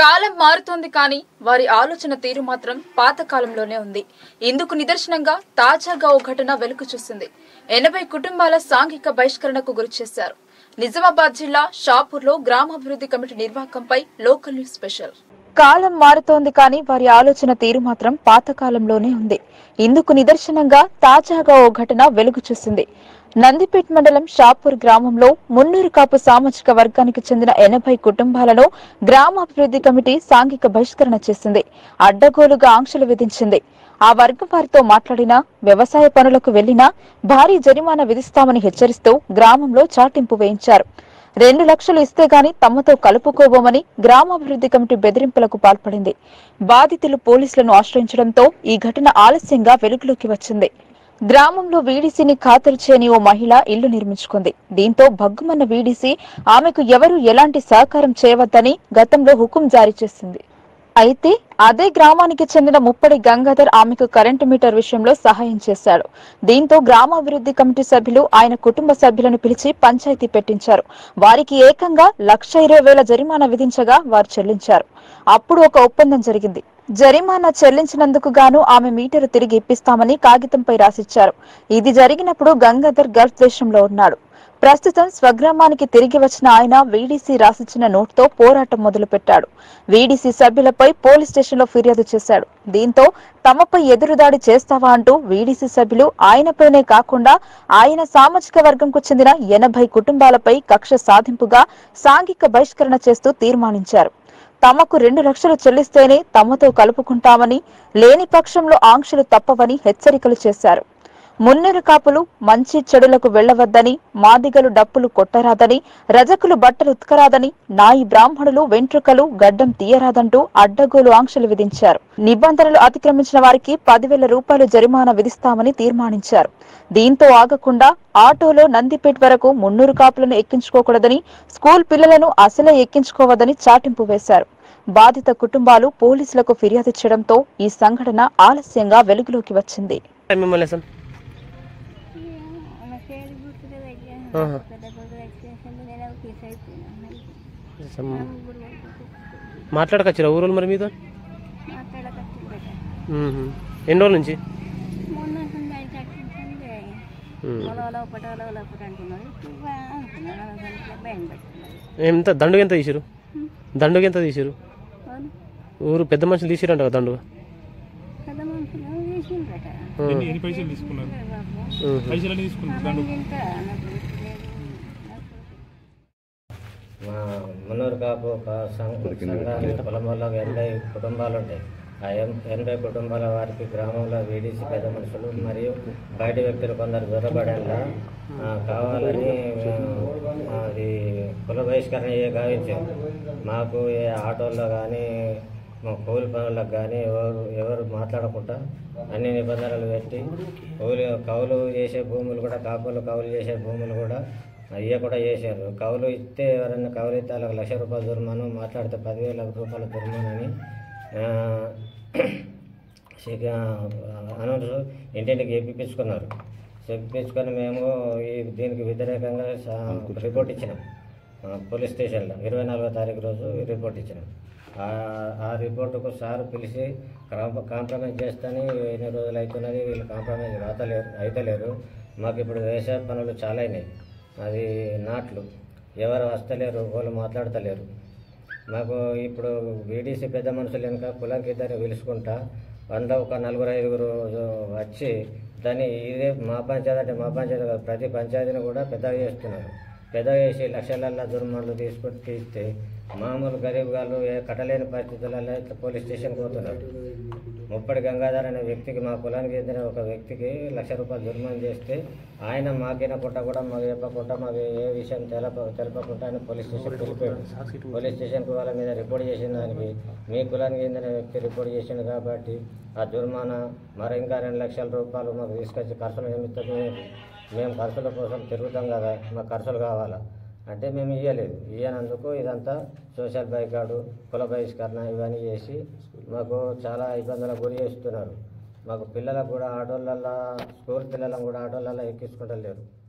కాలం మారుతోంది కానీ వారి ఆలోచన తీరు మాత్రం పాత కాలంలోనే ఉంది ఇందుకు నిదర్శనంగా తాజాగా ఓ ఘటన వెలుగు చూసింది ఎనభై కుటుంబాల సాంఘిక బహిష్కరణకు గురి చేశారు నిజామాబాద్ జిల్లా షాపూర్లో గ్రామాభివృద్ధి కమిటీ నిర్వాహకంపై లోకల్ న్యూస్ స్పెషల్ కాలం మారుతోంది కానీ వారి ఆలోచన తీరు మాత్రం పాత కాలంలోనే ఉంది ఇందుకు నిదర్శనంగా తాజాగా ఓ ఘటన వెలుగు చూసింది నందిపేట్ మండలం షాపూర్ గ్రామంలో మున్నూరు కాపు సామాజిక వర్గానికి చెందిన ఎనభై కుటుంబాలను గ్రామాభివృద్ధి కమిటీ సాంఘిక బహిష్కరణ చేసింది అడ్డగోలుగా ఆంక్షలు విధించింది ఆ వర్గం వారితో మాట్లాడినా వ్యవసాయ పనులకు వెళ్లినా భారీ జరిమానా విధిస్తామని హెచ్చరిస్తూ గ్రామంలో చాటింపు వేయించారు రెండు లక్షలు ఇస్తే గాని తమతో కలుపుకోబోమని గ్రామాభివృద్ధి కమిటీ బెదిరింపులకు పాల్పడింది బాధితులు పోలీసులను ఆశ్రయించడంతో ఈ ఘటన ఆలస్యంగా వెలుగులోకి వచ్చింది గ్రామంలో వీడీసీని ఖాతరు చేయని ఓ మహిళ ఇల్లు నిర్మించుకుంది దీంతో భగ్గుమన్న వీడీసీ ఆమెకు ఎవరూ ఎలాంటి సహకారం చేయవద్దని గతంలో హుకుం జారీ చేసింది అయితే అదే గ్రామానికి చెందిన ముప్పడి గంగాధర్ ఆమెకు కరెంటు మీటర్ విషయంలో సహాయం చేశాడు దీంతో గ్రామాభివృద్ధి కమిటీ సభ్యులు ఆయన కుటుంబ సభ్యులను పిలిచి పంచాయతీ పెట్టించారు వారికి ఏకంగా లక్ష ఇరవై వేల జరిమానా విధించగా వారు చెల్లించారు అప్పుడు ఒక ఒప్పందం జరిగింది జరిమానా చెల్లించినందుకు గాను ఆమె మీటరు తిరిగి ఇప్పిస్తామని కాగితంపై రాసిచ్చారు ఇది జరిగినప్పుడు గంగాధర్ గల్ఫ్ దేశంలో ఉన్నాడు ప్రస్తుతం స్వగ్రామానికి తిరిగి వచ్చిన ఆయన వీడీసీ రాసిచ్చిన నోటుతో పోరాటం మొదలుపెట్టాడు వీడీసీ సభ్యులపై పోలీస్ స్టేషన్లో ఫిర్యాదు చేశాడు దీంతో తమపై ఎదురుదాడి చేస్తావా అంటూ వీడీసీ సభ్యులు ఆయనపైనే కాకుండా ఆయన సామాజిక వర్గంకు చెందిన ఎనభై కుటుంబాలపై కక్ష సాధింపుగా సాంఘిక బహిష్కరణ చేస్తూ తీర్మానించారు తమకు రెండు లక్షలు చెల్లిస్తేనే తమతో కలుపుకుంటామని లేని పక్షంలో ఆంక్షలు తప్పవని హెచ్చరికలు చేశారు మున్నెరు కాపులు మంచి చెడులకు వెళ్లవద్దని మాదిగలు డప్పులు కొట్టరాదని రజకులు బట్టలు ఉతకరాదని నాయి బ్రాహ్మణులు వెంట్రుకలు గడ్డం తీయరాదంటూ అడ్డగోలు ఆంక్షలు విధించారు నిబంధనలు అతిక్రమించిన వారికి పదివేల రూపాయలు జరిమానా విధిస్తామని తీర్మానించారు దీంతో ఆగకుండా ఆటోలో నందిపేట్ వరకు మున్నూరు కాపులను ఎక్కించుకోకూడదని స్కూల్ పిల్లలను అసలే ఎక్కించుకోవద్దని చాటింపు వేశారు బాధిత కుటుంబాలు పోలీసులకు ఫిర్యాదు చేయడంతో ఈ సంఘటన ఆలస్యంగా వెలుగులోకి వచ్చింది మిమ్మల్ని అసలు ఆమె పేరు గుర్తుకు పెట్టాను. ఆహా. పెద్ద కొడుకు ఎక్స్టెన్షన్ నేను కేసు అయిపోయినా అసలు ముగ్గురు కొడుకు మాట్లాడకొచ్చిరా ఊరోళ్ళు మరి మీతో మాట్లాడకచ్చు పెట్టా మ్మ్. ఎన్ని రోజుల నుంచి మొన్న సందాయి కట్టించండి మ్మ్. పొలంలో ఒకటి ఒకటి ఒకటి అంటున్నారు ఇప్పుడు అంటున్నారు దాంట్లో బ్యాండ్ పెట్టుకున్నారు ఎంత దండుగ ఎంత తీసిరు దండుగ ఎంత తీసిరు అవును ఊరు పెద్ద మనుషులు తీసిరంట కదా దండుగ పెద్ద మనుషులు చేసిండ్రట మ్మ్. ఎన్ని ఎన్ని పైసలు తీసుకున్నారు బాబు మ్మ్. పైసలు ఎన్ని తీసుకున్నారు దండు ఆమె ఇంకా నాకు గుర్తులేదు. మా మున్నూరు కాపు ఒక సం- సంఘానికి పొలంలో ఎనభై కుటుంబాలు ఉంటాయి ఆ ఎన్- ఎనభై కుటుంబాల వారికి గ్రామంలో వీడీసీ పెద్ద మనుషులు మరియు బయట వ్యక్తులు కొందరు దొరబడేలా కావాలని ఆ, అది కుల బహిష్కరణ ఏ గావించారు మాకు ఏ ఆటోల్లో కానీ మా కూలి పనులకు కానీ ఎవరు ఎవరు మాట్లాడకుండా అన్ని నిబంధనలు పెట్టి కూలి కౌలు చేసే భూములు కూడా కాపులు కౌలు చేసే భూములు కూడా అయ్యే కూడా చేశారు కౌలు ఇస్తే ఎవరైనా కౌలు ఇస్తే వాళ్ళకి లక్ష రూపాయల దుర్మానం మాట్లాడితే పదివేల రూపాయల దుర్మానని అనౌన్స్ ఇంటింటికి ఎప్పించుకున్నారు చెప్పించుకొని మేము ఈ దీనికి వ్యతిరేకంగా సా- రిపోర్ట్ ఇచ్చినాం ఆ, పోలీస్ స్టేషన్లో ఇరవై నాలుగో తారీఖు రోజు రిపోర్ట్ ఇచ్చినాం ఆ- ఆ రిపోర్టుకు సార్ పిలిచి కాంప- కాంప్రమైజ్ చేస్తేనే ఎన్ని రోజులు అవుతున్నది వీళ్ళు కాంప్రమైజ్ రాతలేరు అయితలేరు మాకు ఇప్పుడు వ్యవసాయ పనులు చాలా అయినాయి అది నాట్లు ఎవరు వస్తలేరు వాళ్ళు మాట్లాడతలేరు మాకు ఇప్పుడు బీడీసీ పెద్ద మనుషులు వెనుక కులంకి ఇద్దరిని పిలుచుకుంటా వంద ఒక నలుగురు ఐదుగురు వచ్చి దాన్ని ఇదే మా పంచాయతీ అంటే మా పంచాయతీ కాదు ప్రతి పంచాయతీని కూడా పెద్దగా చేస్తున్నారు పెద్దగా చేసి లక్షలల్లో దుర్మణలు తీసుకొని తీస్తే మామూలు గరీబ్ గారు ఏ కట్టలేని పరిస్థితులలో ఇట్లా పోలీస్ స్టేషన్కి పోతున్నారు ముప్పటి గంగాధర్ అనే వ్యక్తికి మా కులానికి చెందిన ఒక వ్యక్తికి లక్ష రూపాయలు జుర్మానం చేస్తే ఆయన మాకినకుండా కూడా మాకు చెప్పకుండా మాకు ఏ విషయం తెలప తెలపకుండా ఆయన పోలీస్ స్టేషన్ వెళ్ళిపోయాడు పోలీస్ స్టేషన్కి వాళ్ళ మీద రిపోర్ట్ చేసిన దానికి మీ కులానికి చెందిన వ్యక్తి రిపోర్ట్ చేసిండు కాబట్టి ఆ జుర్మానా మరి ఇంకా రెండు లక్షల రూపాయలు మాకు తీసుకొచ్చి ఖర్చుల నిమిత్తం మేము- మేము ఖర్చుల కోసం తిరుగుతాం కదా మాకు ఖర్చులు కావాలా అంటే మేము ఇవ్వలేదు ఇవ్వనందుకు ఇదంతా సోషల్ బైకాడు కుల బహిష్కరణ ఇవన్నీ చేసి మాకు చాలా ఇబ్బందులకు గురి చేస్తున్నారు మాకు పిల్లలకు కూడా ఆటోలల్లో స్కూల్ పిల్లలను కూడా ఆటోలలో ఎక్కించుకుంటలేరు